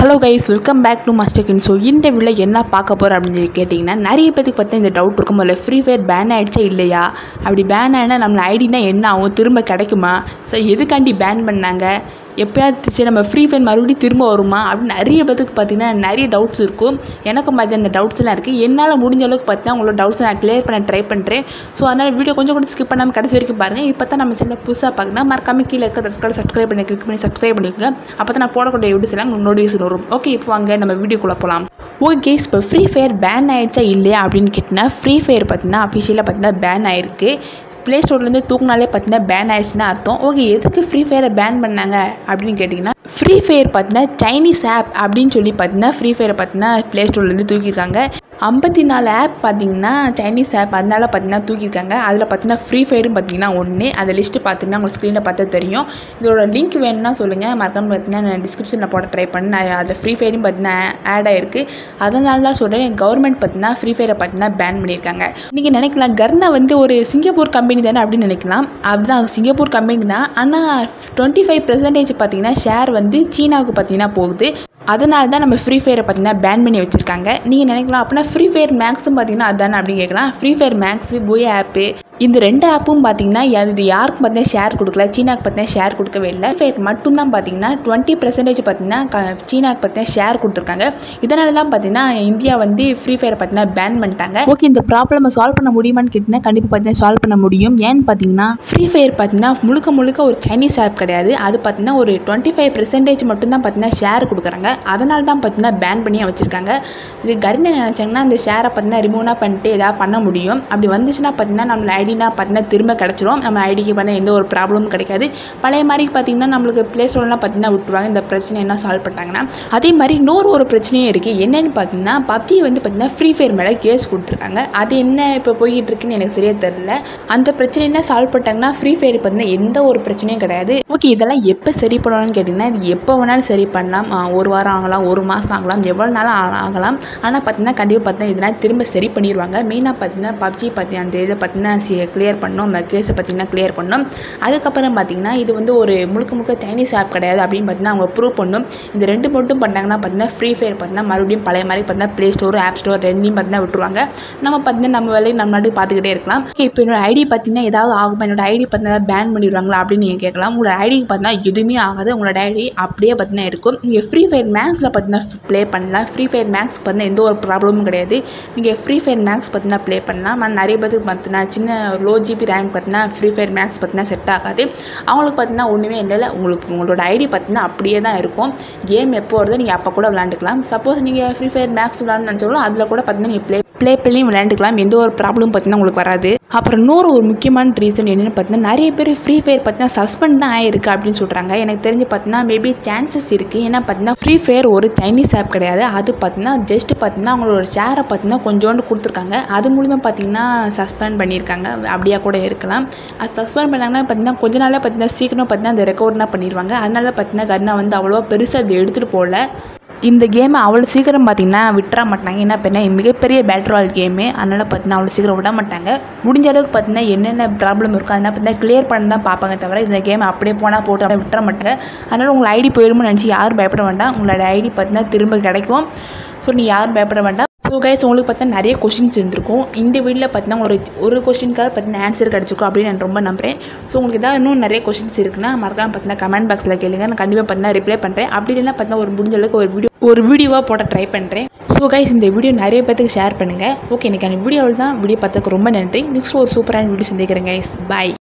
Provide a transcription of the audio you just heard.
hello guys welcome back to master கின் so இந்த video என்ன பார்க்க போகிறோம் அப்படின்னு சொல்லி கேட்டிங்கன்னா நிறைய பேருக்கு பார்த்தா இந்த டவுட் இருக்கும் முதல்ல ஃப்ரீ ஃபயர் பேன் ஆகிடுச்சா இல்லையா அப்படி பேன் ஆனா நம்மள ஐடினா என்ன ஆகும் திரும்ப கிடைக்குமா ஸோ எதுக்காண்டி பேன் பண்ணாங்க எப்போயாவது சரி நம்ம ஃப்ரீ ஃபயர் மறுபடியும் திரும்ப வருமா அப்படின்னு நிறைய பேருக்கு பார்த்தீங்கன்னா நிறைய டவுட்ஸ் இருக்கும் எனக்கும் பார்த்து அந்த டவுட்ஸ்லாம் இருக்குது என்னால் முடிஞ்ச அளவுக்கு பார்த்தீங்கன்னா உங்களோட டவுட்ஸ் நான் க்ளியர் பண்ண ட்ரை பண்ணுறேன் ஸோ அதனால் வீடியோ கொஞ்சம் கூட ஸ்கிப் பண்ணாமல் கடைசி வரைக்கும் பாருங்கள் இப்போ தான் நம்ம சேனல் புதுசாக பார்க்கணும் மறக்காம கீழே இருக்க ரெஸ்கார்டு சப்ஸ்கிரைப் பண்ணி கிளிக் பண்ணி சப்ஸ்கிரைப் பண்ணிக்கோங்க அப்போ தான் நான் போடக்கூடிய வீடியோஸ் எல்லாம் உங்களுக்கு நோட்டிஃபிகேஷன் வரும் ஓகே இப்போ வாங்க நம்ம வீடியோக்குள்ளே போகலாம் ஓகே கேஸ் இப்போ ஃப்ரீ ஃபயர் பேன் ஆயிடுச்சா இல்லையா அப்படின்னு கேட்டிங்கன்னா ஃப்ரீ ஃபயர் பார்த்தீங்கன்னா அஃபிஷியலாக பார்த்தீங்கன்னா பேன் ஆயிருக்கு ப்ளே ஸ்டோர்லேருந்து தூக்குனாலே பார்த்தீங்கன்னா பேன் ஆயிடுச்சுன்னா அர்த்தம் ஓகே எதுக்கு ஃப்ரீ ஃபயரை பேன் பண்ணாங்க அப்படின்னு கேட்டிங்கன்னா ஃப்ரீ ஃபயர் பார்த்தீங்கன்னா சைனீஸ் ஆப் அப்படின்னு சொல்லி பார்த்தீங்கன்னா ஃப்ரீ ஃபயரை பார்த்தீங்கன்னா ப்ளே ஸ்டோர்லேருந்து தூக்கியிருக்காங்க ஐம்பத்தி நாலு ஆப் பார்த்தீங்கன்னா சைனீஸ் ஆப் அதனால பார்த்தீங்கன்னா தூக்கியிருக்காங்க அதில் பார்த்தீங்கன்னா ஃப்ரீ ஃபயரும் பார்த்தீங்கன்னா ஒன்று அந்த லிஸ்ட்டு பார்த்தீங்கன்னா உங்கள் ஸ்க்ரீனில் பார்த்தா தெரியும் இதோட லிங்க் வேணும்னா சொல்லுங்கள் மறக்காம பார்த்தீங்கன்னா நான் டிஸ்கிரிப்ஷனில் போட ட்ரை பண்ணேன் நான் அதில் ஃப்ரீ ஃபயரும் பார்த்தீங்கன்னா ஆட் ஆயிருக்கு அதனால தான் சொல்கிறேன் கவர்மெண்ட் பார்த்தீங்கன்னா ஃப்ரீ ஃபயரை பார்த்தீங்கன்னா பேன் பண்ணியிருக்காங்க நீங்கள் நினைக்கலாம் கர்னா வந்து ஒரு சிங்கப்பூர் கம்பெனி தானே அப்படின்னு நினைக்கலாம் அதுதான் சிங்கப்பூர் கம்பெனி தான் ஆனால் டுவெண்ட்டி ஃபைவ் பர்சன்டேஜ் பார்த்தீங்கன்னா ஷேர் வந்து சீனாவுக்கு பார்த்தீங்கன்னா போகுது அதனால தான் நம்ம ஃப்ரீ ஃபயரை பார்த்தீங்கன்னா பேன் பண்ணி வச்சுருக்காங்க நீங்கள் நினைக்கலாம் அப்படின்னா ஃப்ரீ ஃபயர் மேக்ஸும் பார்த்தீங்கன்னா அதானே அப்படின்னு கேட்கலாம் ஃப்ரீ ஃபயர் மேக்ஸு போய் ஆப்பு இந்த ரெண்டு ஆப்பும் பார்த்தீங்கன்னா இது யாருக்கும் பார்த்தீங்கன்னா ஷேர் கொடுக்கல சீனாக்கு பார்த்தீங்கன்னா ஷேர் கொடுக்கவே இல்லை ஃபயர் மட்டும்தான் பார்த்தீங்கன்னா டுவெண்ட்டி பர்சன்டேஜ் பார்த்தீங்கன்னா க- சீனாக்கு பார்த்தீங்கன்னா ஷேர் கொடுத்துருக்காங்க இதனால தான் பார்த்தீங்கன்னா இந்தியா வந்து ஃப்ரீ ஃபயரை பார்த்தீங்கன்னா பேன் பண்ணிட்டாங்க ஓகே இந்த ப்ராப்ளமை சால்வ் பண்ண முடியுமான்னு கேட்டிங்கன்னா கண்டிப்பாக பார்த்தீங்கன்னா சால்வ் பண்ண முடியும் ஏன்னு பார்த்தீங்கன்னா ஃப்ரீ ஃபயர் பார்த்தீங்கன்னா முழுக்க முழுக்க ஒரு சைனீஸ் ஆப் கிடையாது அது பார்த்தீங்கன்னா ஒரு டுவெண்ட்டி ஃபைவ் பர்சன்டேஜ் மட்டும்தான் பார்த்தீங்கன்னா ஷேர் கொடுக்குறாங்க அதனால தான் பார்த்தீங்கன்னா பேன் பண்ணி வச்சுருக்காங்க இது கருணை நினச்சாங்கன்னா அந்த ஷேரை பார்த்தீங்கன்னா ரிமூவ்னா பண்ணிட்டு எதாவது பண்ண முடியும் அப்படி வந்துச்சுன்னா பார்த்தீங்கன்னா நம்மள ஐடினா பார்த்தீங்கன்னா திரும்ப கிடச்சிரும் நம்ம ஐடிக்கு பார்த்தா எந்த ஒரு ப்ராப்ளமும் கிடைக்காது பழைய மாதிரி பார்த்தீங்கன்னா நம்மளுக்கு ப்ளே ஸ்டோர்லாம் பார்த்தீங்கன்னா விட்டுருவாங்க இந்த பிரச்சனை என்ன சால்வ் பண்ணிட்டாங்கன்னா அதே மாதிரி இன்னொரு ஒரு பிரச்சனையும் இருக்குது என்னென்னு பார்த்தீங்கன்னா பப்ஜி வந்து பார்த்தீங்கன்னா ஃப்ரீ ஃபயர் மேலே கேஸ் கொடுத்துருக்காங்க அது என்ன இப்போ போய்கிட்டு இருக்குன்னு எனக்கு சரியாக தெரில அந்த பிரச்சனை என்ன சால்வ் பண்ணிட்டாங்கன்னா ஃப்ரீ ஃபயர் பார்த்தீங்கன்னா எந்த ஒரு பிரச்சனையும் கிடையாது ஓகே இதெல்லாம் எப்போ சரி பண்ணணும்னு கேட்டிங்கன்னா இது எப்போ வேணாலும் சரி பண்ணலாம் ஆ, ஒரு வாரம் ஆகலாம் ஒரு மாதம் ஆகலாம் எவ்வளோ நாளும் ஆ- ஆகலாம் ஆனால் பார்த்தீங்கன்னா கண்டிப்பாக பார்த்தீங்கன்னா இதெல்லாம் திரும்ப சரி பண்ணிடுவாங்க மெயினாக பார்த்தீங்கன்னா பப்ஜி பற்றி அந்த இதை பார்த்தீங்கன்னா கிளியர் பண்ணோம் அந்த கேஸை பார்த்தீங்கன்னா கிளியர் பண்ணோம் அதுக்கப்புறம் பார்த்தீங்கன்னா இது வந்து ஒரு முழுக்க முழுக்க சைனீஸ் ஆப் கிடையாது அப்படின்னு பார்த்தீங்கன்னா அவங்க ப்ரூவ் பண்ணும் இந்த ரெண்டு மட்டும் பண்ணாங்கன்னா பார்த்தீங்கன்னா ஃப்ரீ ஃபயர் பார்த்தீங்கன்னா மறுபடியும் பழைய மாதிரி பார்த்தீங்கன்னா ப்ளே ஸ்டோர் ஆப் ஸ்டோர் ரெண்டையும் பார்த்தீங்கன்னா விட்டுருவாங்க நம்ம பார்த்தீங்கன்னா நம்ம வேலையை நம்ம நாட்டு பார்த்துக்கிட்டே இருக்கலாம் ஓகே இப்போ என்னோட ஐடி பார்த்தீங்கன்னா ஏதாவது ஆகுமா என்னோட ஐடி பார்த்தீங்கன்னா பேன் பண்ணிடுவாங்களா அப்படின்னு நீங்கள் கேட்கலாம் உங்களோட ஐடிக்கு பார்த்தீங்கன்னா எதுவுமே ஆகாது உங்களோட ஐடி அப்படியே பார்த்தீங்கன்னா இருக்கும் நீங்கள் ஃப்ரீ ஃபயர் மேக்ஸில் பார்த்தீங்கன்னா ப்ளே பண்ணலாம் ஃப்ரீ ஃபயர் மேக்ஸ் பார்த்தீங்கன்னா எந்த ஒரு ப்ராப்ளமும் கிடையாது நீங்கள் ஃப்ரீ ஃபயர் மேக்ஸ் பார்த்தீங்கன்னா ப்ளே பண்ணலாம் ஆனால் நிறைய பேருக்கு பார்த்தீங்கன்னா சின்ன லோ ஜிபி ரேம் பார்த்தீங்கன்னா ஃப்ரீ ஃபயர் மேக்ஸ் பார்த்தீங்கன்னா செட் ஆகாது அவங்களுக்கு பார்த்தீங்கன்னா ஒன்றுமே இல்லை உங்களுக்கு உங்களோட ஐடி பார்த்தீங்கன்னா அப்படியே தான் இருக்கும் கேம் எப்போ வருதோ நீங்கள் அப்போ கூட விளாண்டுக்கலாம் சப்போஸ் நீங்கள் ஃப்ரீ ஃபயர் மேக்ஸ் விளாட்னு நினச்சாலும் அதில் கூட பார்த்தீங்கன்னா நீங்கள் ப்ளே ப்ளே பண்ணி விளையாண்டுக்கலாம் எந்த ஒரு ப்ராப்ளம் பார்த்தீங்கன்னா உங்களுக்கு வராது அப்புறம் இன்னொரு ஒரு முக்கியமான ரீசன் என்னென்னு பார்த்தீங்கன்னா நிறைய பேர் ஃப்ரீ ஃபயர் பார்த்தீங்கன்னா சஸ்பெண்ட் தான் ஆயிருக்கு அப்படின்னு சொல்கிறாங்க எனக்கு தெரிஞ்சு பார்த்தீங்கன்னா மேபி சான்சஸ் இருக்குது ஏன்னா பார்த்தீங்கன்னா ஃப்ரீ ஃபயர் ஒரு சைனீஸ் ஆப் கிடையாது அது பார்த்தீங்கன்னா ஜஸ்ட் பார்த்தீங்கன்னா அவங்களோட ஷேரை பார்த்தீங்கன்னா கொஞ்சோண்டு கொடுத்துருக்காங்க அது மூலிமா பார்த்தீங்கன்னா சஸ்பெண்ட் பண்ணியிருக்காங்க அப்படியா கூட இருக்கலாம் அது சஸ்பெண்ட் பண்ணாங்கன்னா பார்த்தீங்கன்னா கொஞ்ச நாளே பார்த்தீங்கன்னா சீக்கிரம் பார்த்தீங்கன்னா அந்த ரெக்கவர்னா பண்ணிடுவாங்க அதனால பார்த்தீங்கன்னா கர்னா வந்து அவ்வளோவா பெருசாக அது எடுத்துகிட்டு போகல இந்த கேமை அவ்வளோ சீக்கிரம் பார்த்தீங்கன்னா விட்டுற மாட்டாங்க ஏன்னா இப்போ என்ன மிகப்பெரிய பேட்டர் வால் கேமு அதனால் பார்த்தீங்கன்னா அவ்வளோ சீக்கிரம் விட மாட்டாங்க முடிஞ்ச அளவுக்கு பார்த்தீங்கன்னா என்னென்ன ப்ராப்ளம் இருக்கோ அதனால் பார்த்தீங்கன்னா கிளியர் பண்ண தான் பார்ப்பாங்க தவிர இந்த கேம் அப்படியே போனால் போட்டு அப்படியே விட்டுற மாட்டாங்க அதனால் உங்கள் ஐடி போயிடுமோ நினச்சி யாரும் பயப்பட வேண்டாம் உங்களோட ஐடி பார்த்தீங்கன்னா திரும்ப கிடைக்கும் ஸோ நீ யாரும் பயப்பட வேண்டாம் ஸோ கைஸ் உங்களுக்கு பார்த்தா நிறைய கொஷின்ஸ் இருந்திருக்கும் இந்த வீடியோவில் பார்த்தீங்கன்னா ஒரு ஒரு கொஷினுக்காக பார்த்தீங்கன்னா ஆன்சர் கிடச்சிருக்கும் அப்படின்னு நான் ரொம்ப நம்புறேன் ஸோ உங்களுக்கு ஏதாவது இன்னும் நிறைய கொஷின்ஸ் இருக்குன்னா மறக்காம பார்த்தீங்கன்னா கமெண்ட் பாக்ஸில் கேளுங்க நான் கண்டிப்பாக பார்த்தீங்கன்னா ரிப்ளை பண்ணுறேன் அப்படி இல்லைன்னா பார்த்தீங்கன்னா ஒரு முடிஞ்ச அளவுக்கு ஒரு வீடியோ ஒரு வீடியோவாக போட ட்ரை பண்ணுறேன் ஸோ கைஸ் இந்த வீடியோ நிறைய பேத்துக்கு ஷேர் பண்ணுங்கள் ஓகே எனக்கு அந்த வீடியோவில் தான் வீடியோ பார்த்ததுக்கு ரொம்ப நன்றி நெக்ஸ்ட் ஒரு சூப்பரான வீடியோ சந்திக்கிறேன் கைஸ் பாய்